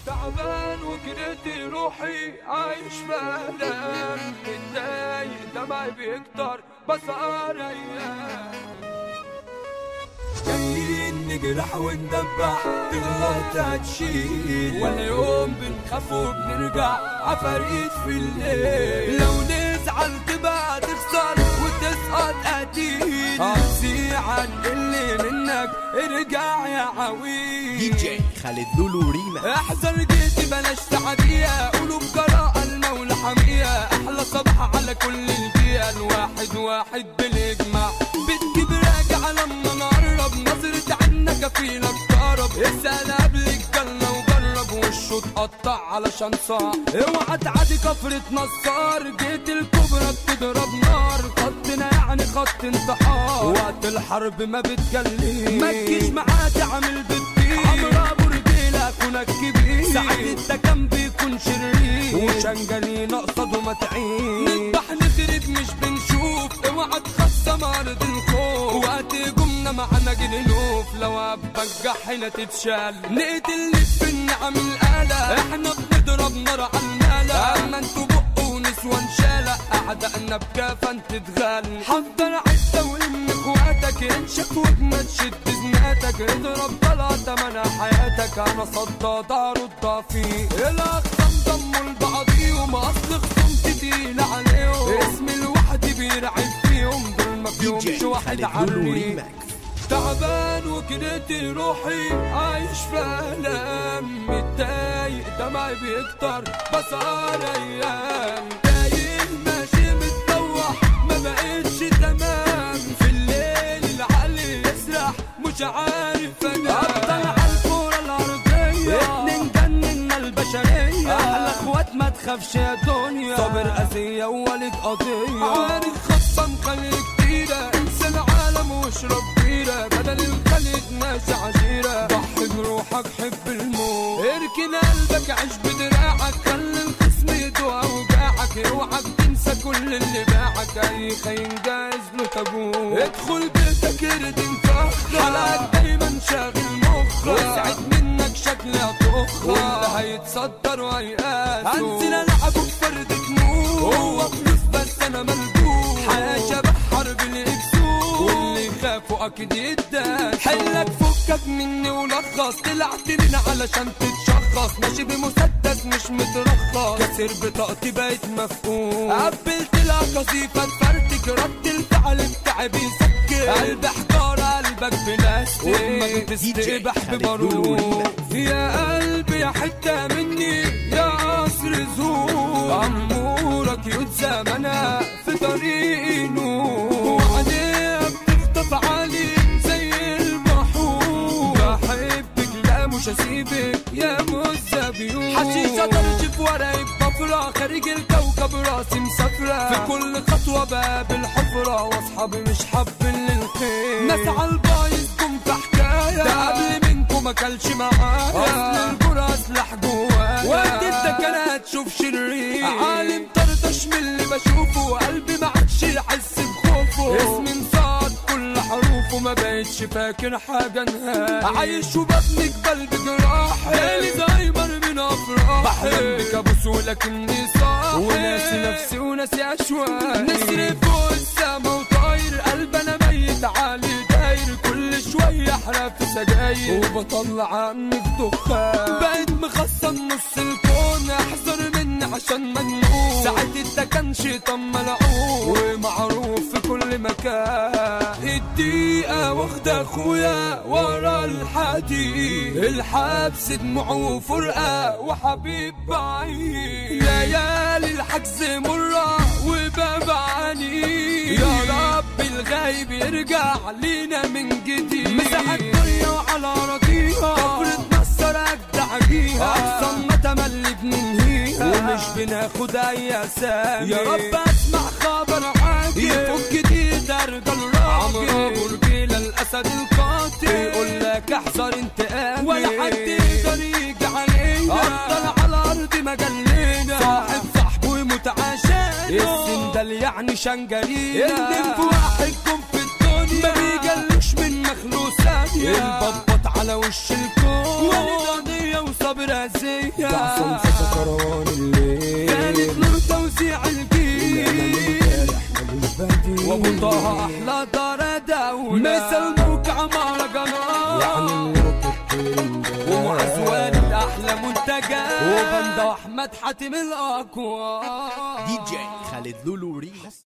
تعبان وكرهت روحي عايش في ألم متضايق دمعي بيكتر بسهر أيام جايين نجرح وندبح تغلط هتشيل ولا يوم بنخاف وبنرجع عفاريت في الليل لو نزعل تبقى تخسر وتسقط قتيل هتسيع اللي منك ارجع يا عويل دي جي خالد لولو ريما احذر جيتي بلاش تعدية قلوب جراء المولى حمية احلى صباح على كل البيئة الواحد واحد بالاجماع بتجيب راجع لما نقرب نظرة عنا كفيلة تقرب اسأل قبل الجنة وجرب وشه اتقطع علشان صعب اوعى تعدي كفرة نصار جيت الكبرى بتضرب نار خطنا يعني خط انتحار وقت الحرب ما بتجلي ما تجيش معاه تعمل بالدين عمرها برجيلة كونك كبير سعيد ده كان بيكون شرير وشنجلينا قصده ما تعين نذبح نخرب مش بنشوف اوعى تخصم ارض الخوف وقت جمنا معانا جنوف لو ابك جحنا تتشال نقتل في النعم الآلة احنا بنضرب نار على المالة اما انتوا بقوا ونسوان شالة اعدائنا بكافة تتغال حضر عزة وام اخواتك انشف واجمد شد زناتك اضرب طلعة من حياتك انا صداد ارد فيه الاخصام ضموا لبعضيهم اصل خصوم تقيل عليهم اسم الواحد بيرعب فيهم دول ما دي جي فيهمش واحد خالد لولو عني ريماكس تعبان وكرهت روحي عايش في ألم متضايق دمعي بيكتر بسهر أيام تايه ماشي متطوح ما بقتش تمام في الليل العقل يسرح مش عارف أنا أفضل على الكورة الأرضية اتنين جننا البشرية أحلى اخوات ما تخافش يا دنيا صابر أذية ووالد قضية عارف خطة مخلي كتيرة انسى العالم واشرب بيرة بدل الخليج ناس عشيرة ضحي بروحك حب الموت اركن قلبك عيش بدراعك خلي الخصم يدوى اوجاعك اوعك تنسى كل اللي باعك اي خاين جايز له تابوت ادخل بيتك اردم فخرة حلقك دايما شاغل مخك وسعت منك شكل هتخرج واللي هيتصدر وهيقاسوا هنزل العب بفرد موت هو فلوس بس انا ملبوس حياة شبه حرب الاكسوس واللي يخافوا اكيد يداس حلك فكك مني ولخص طلعت لنا علشان تتشخص ماشي بمسدس مش مترخص كسر بطاقتي بقيت مفقود قبلت لها قذيفة تفرتك رد الفعل بتاعي بيسكر قلب حجارة قلبك بلاستيك ودمك بتستقبح خالد لولو ببارود ريماكس. يا قلبي يا حتة مني يا قصر زور أمورك يد زمنها في طريقي نور وعينيها بتخطف علي زي البحور بحبك لا مش هسيبك يا مزبيون حشيشة ترجف ورقة بفرة خارج الكوكب راسي مسافرة في كل خطوة باب الحفرة واصحابي مش حابين للخير ناس عالبايظ كم في حكاية ده قبل منكم ما كلش معايا اصل الكرة سلاح جوايا وقت الدكنات تشوف شرير عالم طرطش من اللي بشوفه قلبي ما عادش يحس بخوفه اسمي انصاد كل حروفه ما بقتش فاكر حاجة نهائي عايش وببني جبال بجراحي ليلي زايمر من افراحي بحلم بكابوس ولكني صاحي وناسي نفسي وناسي اشواقي نسر فوق السما وطاير قلب انا ميت عالي داير كل شوية احرق في سجاير وبطلع عني في دخان بقيت مخصم نص الكون احذر مني عشان مجنون ساعتها ده كان شيطان ملعون ومعروف في كل مكان الدقيقة واخدة اخويا ورا الحديد الحبس دموعه وفرقة وحبيب بعيد ليالي الحجز مرة وباب عنيد يا رب الغايب يرجع لينا من جديد مسح الدنيا وعلى رضيها كفرة نصر اجدع بيها اقسم تملي بننهيها ومش بناخد اي اسامي يا رب اسمع خبر عاجل يفك جديد ارجل راجل عمرو برجيل الاسد القاتل يقول لك احذر انتقامي ولا حد يقدر يجي علينا افضل على الارض مجلينا صاحب صاحبه يموت عشانه السندل يعني شنجرينا اتنين في واحد جم في الدنيا ما بيجلش من مخلوق ثانية البطبط على وش الكون والقضية وصل برازية تعصم في سكران الليل كانت نور توزيع الجيل ملوش بديل وابو طه احلى دار دولة مثل موقع مهرجانات يعني النور الترند ومعز والد احلى منتجات وبندا واحمد حاتم الاقوى دي جي خالد لولو ريمكس